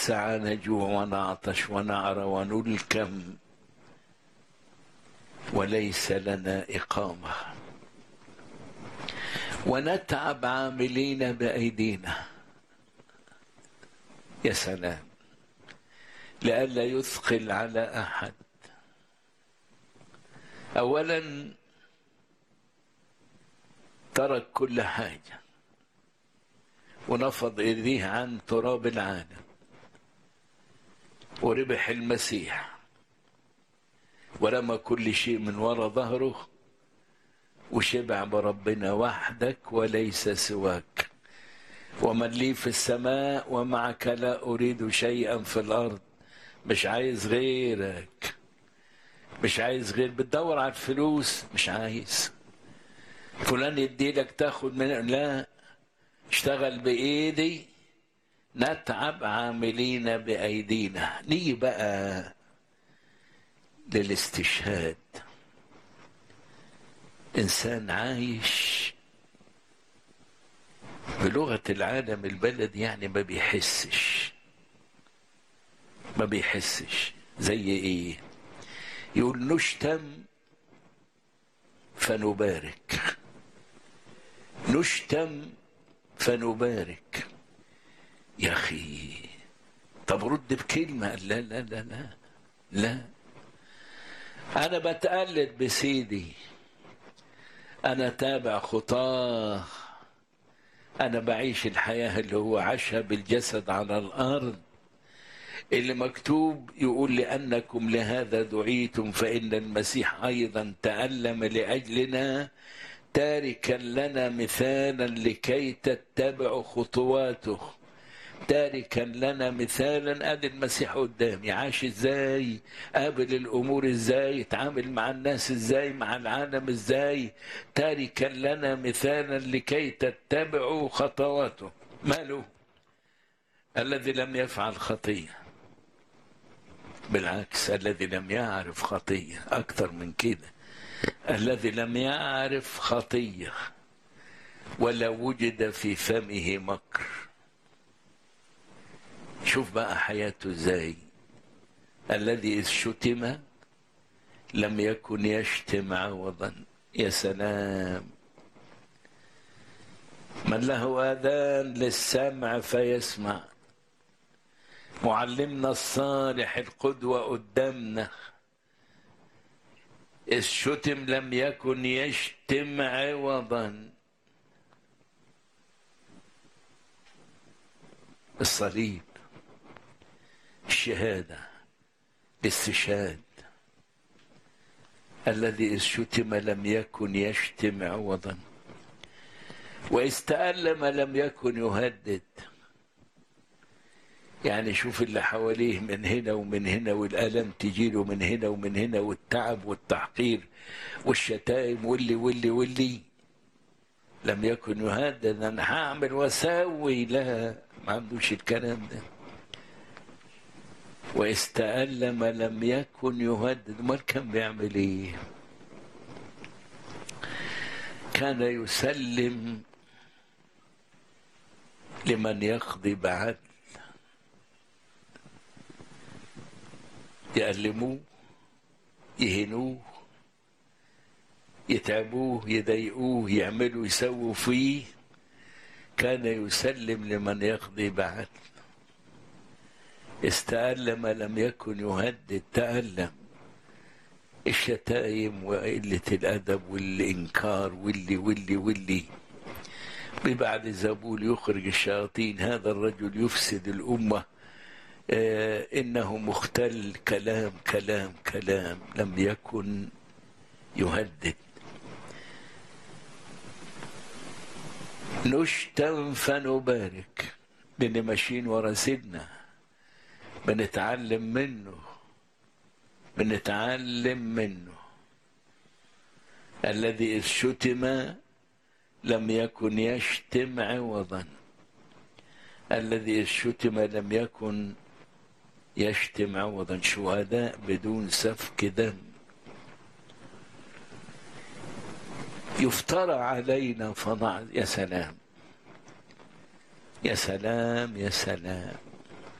الساعة نجوع ونعطش ونعرى ونلكم وليس لنا إقامة ونتعب عاملين بأيدينا يا سلام لئلا يثقل على أحد أولا ترك كل حاجة ونفض إيديه عن تراب العالم وربح المسيح ورمى كل شيء من وراء ظهره وشبع بربنا وحدك وليس سواك ومن لي في السماء ومعك لا أريد شيئا في الأرض مش عايز غيرك مش عايز غير بتدور على الفلوس مش عايز فلان يديلك تاخد من لا اشتغل بإيدي نتعب عاملين بأيدينا نيجي بقى للاستشهاد إنسان عايش بلغة العالم البلد يعني ما بيحسش ما بيحسش زي ايه يقول نشتم فنبارك نشتم فنبارك يا اخي طب رد بكلمه لا لا لا لا لا انا بتقلد بسيدي انا تابع خطاه انا بعيش الحياه اللي هو عاشها بالجسد على الارض اللي مكتوب يقول لأنكم لهذا دعيتم فإن المسيح أيضا تألم لأجلنا تاركا لنا مثالا لكي تتبعوا خطواته تاركا لنا مثالا ادي المسيح قدامي عاش ازاي قابل الامور ازاي اتعامل مع الناس ازاي مع العالم ازاي تاركا لنا مثالا لكي تتبعوا خطواته ماله الذي لم يفعل خطيه بالعكس الذي لم يعرف خطيه اكثر من كده الذي لم يعرف خطيه ولا وجد في فمه مكر شوف بقى حياته ازاي الذي اذ شتم لم يكن يشتم عوضا يا سلام من له اذان للسمع فيسمع معلمنا الصالح القدوه قدامنا إذ شتم لم يكن يشتم عوضا الصليب الشهادة الاستشهاد الذي إذ شتم لم يكن يشتم عوضا وإذ تألم لم يكن يهدد يعني شوف اللي حواليه من هنا ومن هنا والألم تجيله من هنا ومن هنا والتعب والتحقير والشتائم واللي واللي واللي لم يكن يهدد أنا هعمل وأسوي لا ما عندوش الكلام ده واستألم لم يكن يهدد امال كان بيعمل ايه كان يسلم لمن يقضي بعدل يألموه يهنوه يتعبوه يضايقوه يعملوا يسووا فيه كان يسلم لمن يقضي بعدل استألم لم يكن يهدد تألم الشتايم وقلة الأدب والإنكار واللي واللي واللي ببعد زبول يخرج الشياطين هذا الرجل يفسد الأمة آه إنه مختل كلام كلام كلام لم يكن يهدد نشتم فنبارك لأن ماشيين ورا سيدنا بنتعلم منه بنتعلم منه الذي إذ شتم لم يكن يشتم عوضا الذي إذ شتم لم يكن يشتم عوضا شهداء بدون سفك دم يفترى علينا فضع يا سلام يا سلام يا سلام